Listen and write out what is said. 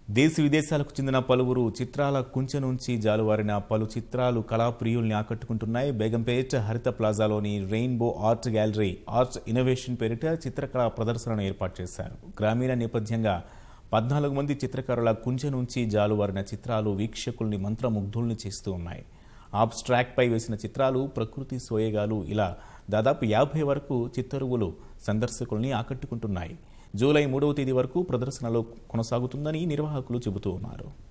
దేశ విదేశాలకు చెందిన పలువురు చిత్రాల కుంచె నుంచి జాలువారిన పలు చిత్రాలు కళాప్రియుల్ని ఆకట్టుకుంటున్నాయి బేగంపేట్ హరిత ప్లాజాలోని rainbow art gallery art innovation పేరిట చిత్రకళా ప్రదర్శనను ఏర్పాటు చేశారు గ్రామీణ నేపథ్యంగా పద్నాలుగు మంది చిత్రకారుల కుంచె నుంచి జాలువారిన చిత్రాలు వీక్షకుల్ని మంత్రముగ్ధుల్ని చేస్తూ ఉన్నాయి ఆబ్స్ట్రాక్ట్ పై వేసిన చిత్రాలు ప్రకృతి సోయగాలు ఇలా దాదాపు యాభై వరకు చిత్తరువులు సందర్శకుల్ని ఆకట్టుకుంటున్నాయి జూలై మూడవ తేదీ వరకు ప్రదర్శనలో కొనసాగుతుందని నిర్వాహకులు చెబుతూ ఉన్నారు